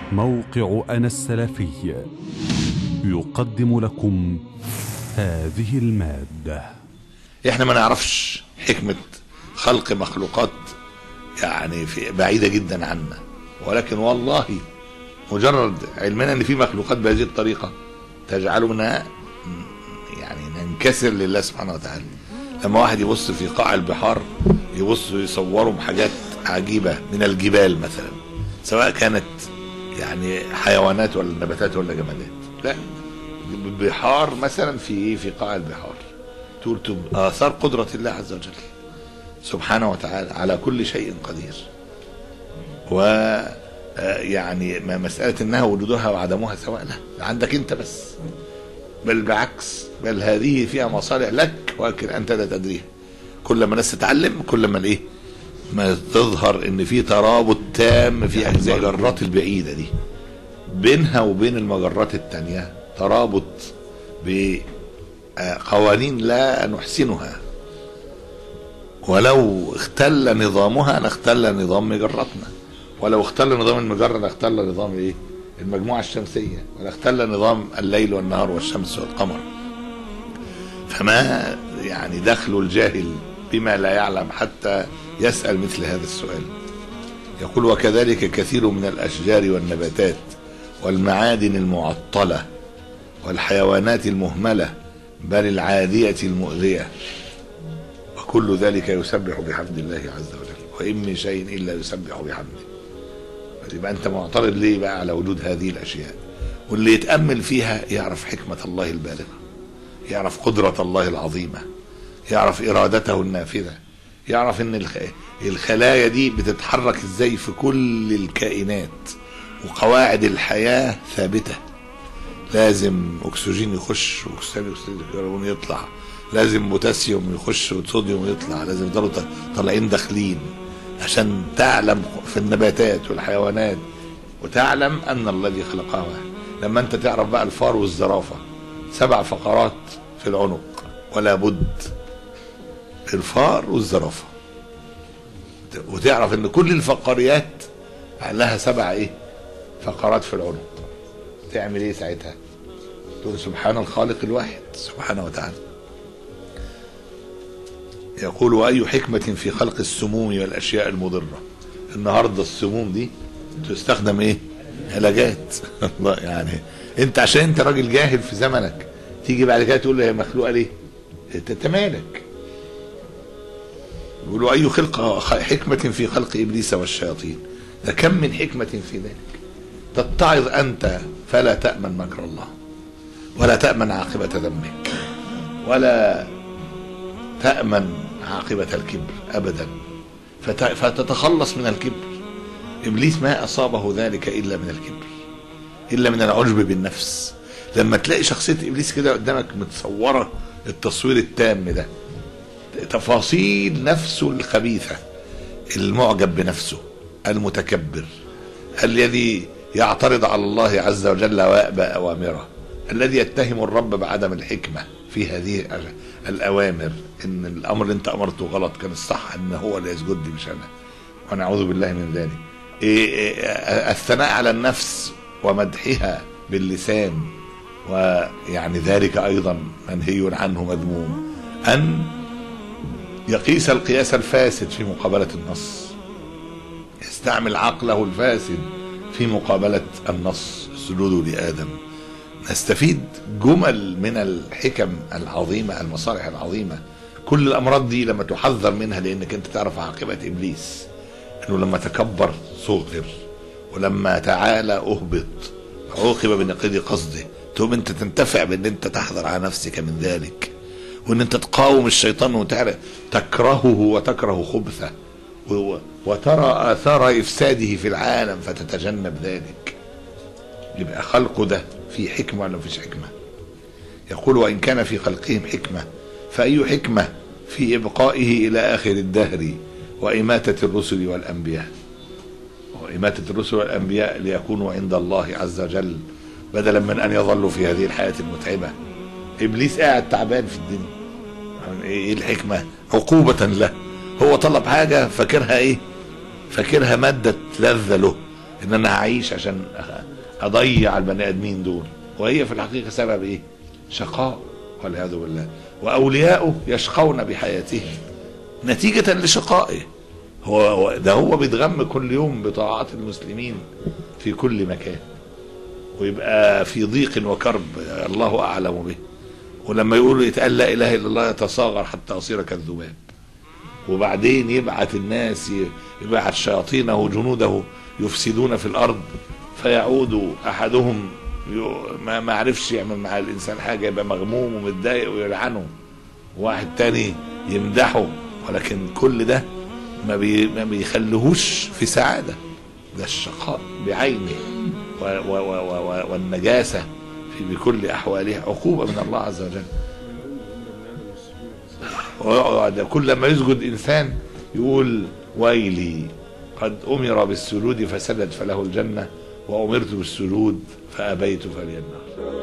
موقع أنا السلفي يقدم لكم هذه المادة احنا ما نعرفش حكمة خلق مخلوقات يعني في بعيدة جدا عنا ولكن والله مجرد علمنا ان في مخلوقات بهذه الطريقة تجعلنا يعني ننكسر لله سبحانه وتعالى لما واحد يبص في قاع البحار يبص يصوروا حاجات عجيبة من الجبال مثلا سواء كانت يعني حيوانات ولا نباتات ولا جمادات لا بحار مثلا في ايه في قاع البحار تقول تب- اثار قدرة الله عز وجل سبحانه وتعالى على كل شيء قدير و آه، يعني ما مسألة انها وجودها وعدمها سواء لا ده عندك انت بس بل بالعكس بل هذه فيها مصالح لك ولكن انت لا تدريها كل ما الناس تتعلم كل ما الايه ما تظهر ان في ترابط تام في اجزاء المجرات البعيده دي بينها وبين المجرات التانية ترابط بقوانين لا نحسنها ولو اختل نظامها لاختل نظام مجرتنا ولو اختل نظام المجرة لاختل نظام ايه المجموعة الشمسية ولا اختل نظام الليل والنهار والشمس والقمر فما يعني دخل الجاهل بما لا يعلم حتى يسأل مثل هذا السؤال يقول وكذلك كثير من الأشجار والنباتات والمعادن المعطلة والحيوانات المهملة بل العادية المؤذية وكل ذلك يسبح بحمد الله عز وجل وإن من شيء إلا يسبح بحمده يبقى أنت معترض ليه بقى على وجود هذه الأشياء واللي يتأمل فيها يعرف حكمة الله البالغة يعرف قدرة الله العظيمة يعرف إرادته النافذة يعرف ان الخ- الخلايا دي بتتحرك ازاي في كل الكائنات وقواعد الحياة ثابتة لازم اكسجين يخش واكسجين كربون يطلع لازم بوتاسيوم يخش وصوديوم يطلع لازم يفضلوا ط- طالعين داخلين عشان تعلم في النباتات والحيوانات وتعلم ان الذي خلقها واحد لما انت تعرف بقى الفار والزرافة سبع فقرات في العنق ولا بد الفار والزرافة وتعرف ان كل الفقاريات لها سبع ايه فقرات في العنق تعمل ايه ساعتها تقول سبحان الخالق الواحد سبحانه وتعالى يقول واي حكمة في خلق السموم والاشياء المضرة النهاردة السموم دي تستخدم ايه علاجات الله يعني انت عشان انت راجل جاهل في زمنك تيجي بعد كده تقول لي هي مخلوقة ليه انت أنت مالك يقولوا أي خلق حكمة في خلق إبليس والشياطين ده كم من حكمة في ذلك تتعظ أنت فلا تأمن مكر الله ولا تأمن عاقبة ذنبك ولا تأمن عاقبة الكبر أبدا فت- فتتخلص من الكبر إبليس ما أصابه ذلك إلا من الكبر إلا من العجب بالنفس لما تلاقي شخصية إبليس كده قدامك متصورة التصوير التام ده تفاصيل نفسه الخبيثة المعجب بنفسه المتكبر الذي يعترض على الله عز وجل ويأبى أوامره الذي يتهم الرب بعدم الحكمة في هذه الأوامر إن الأمر اللي أنت أمرته غلط كان الصح إن هو اللي يسجد لي مش أنا ونعوذ بالله من ذلك إيه إيه الثناء على النفس ومدحها باللسان ويعني ذلك أيضا منهي عنه مذموم أن يقيس القياس الفاسد في مقابلة النص يستعمل عقله الفاسد في مقابلة النص السجود لآدم نستفيد جمل من الحكم العظيمة المصالح العظيمة كل الأمراض دي لما تحذر منها لأنك أنت تعرف عاقبة إبليس أنه لما تكبر صغر ولما تعالى أهبط عوقب بنقيض قصده تقوم أنت تنتفع بأن أنت تحذر على نفسك من ذلك وان انت تقاوم الشيطان وتعرف تكرهه وتكره خبثه و- وترى اثار افساده في العالم فتتجنب ذلك يبقى خلقه ده في حكمه ولا مفيش حكمه يقول وان كان في خلقهم حكمه فاي حكمه في ابقائه الى اخر الدهر واماته الرسل والانبياء وإماتة الرسل والأنبياء ليكونوا عند الله عز وجل بدلا من أن يظلوا في هذه الحياة المتعبة إبليس قاعد تعبان في الدنيا يعني إيه الحكمة عقوبة له هو طلب حاجة فاكرها إيه فاكرها مادة لذة له ان انا هعيش عشان اضيع البني ادمين دول وهي في الحقيقه سبب ايه شقاء والعياذ بالله واولياؤه يشقون بحياته نتيجه لشقائه هو هو- ده هو بيتغم كل يوم بطاعات المسلمين في كل مكان ويبقى في ضيق وكرب الله اعلم به ولما يقولوا يتقال لا اله الا الله يتصاغر حتى يصير كالذباب وبعدين يبعث الناس ي- يبعث شياطينه جنوده يفسدون في الارض فيعود احدهم ي- ما ما عرفش يعمل مع الانسان حاجه يبقى مغموم ومتضايق ويلعنه واحد تاني يمدحه ولكن كل ده ما, بي ما بيخليهوش في سعاده ده الشقاء بعينه و و و و و والنجاسه في بكل احواله عقوبه من الله عز وجل ويقعد كل ما يسجد انسان يقول ويلي قد امر بالسجود فسجد فله الجنه وامرت بالسجود فابيت فلي النار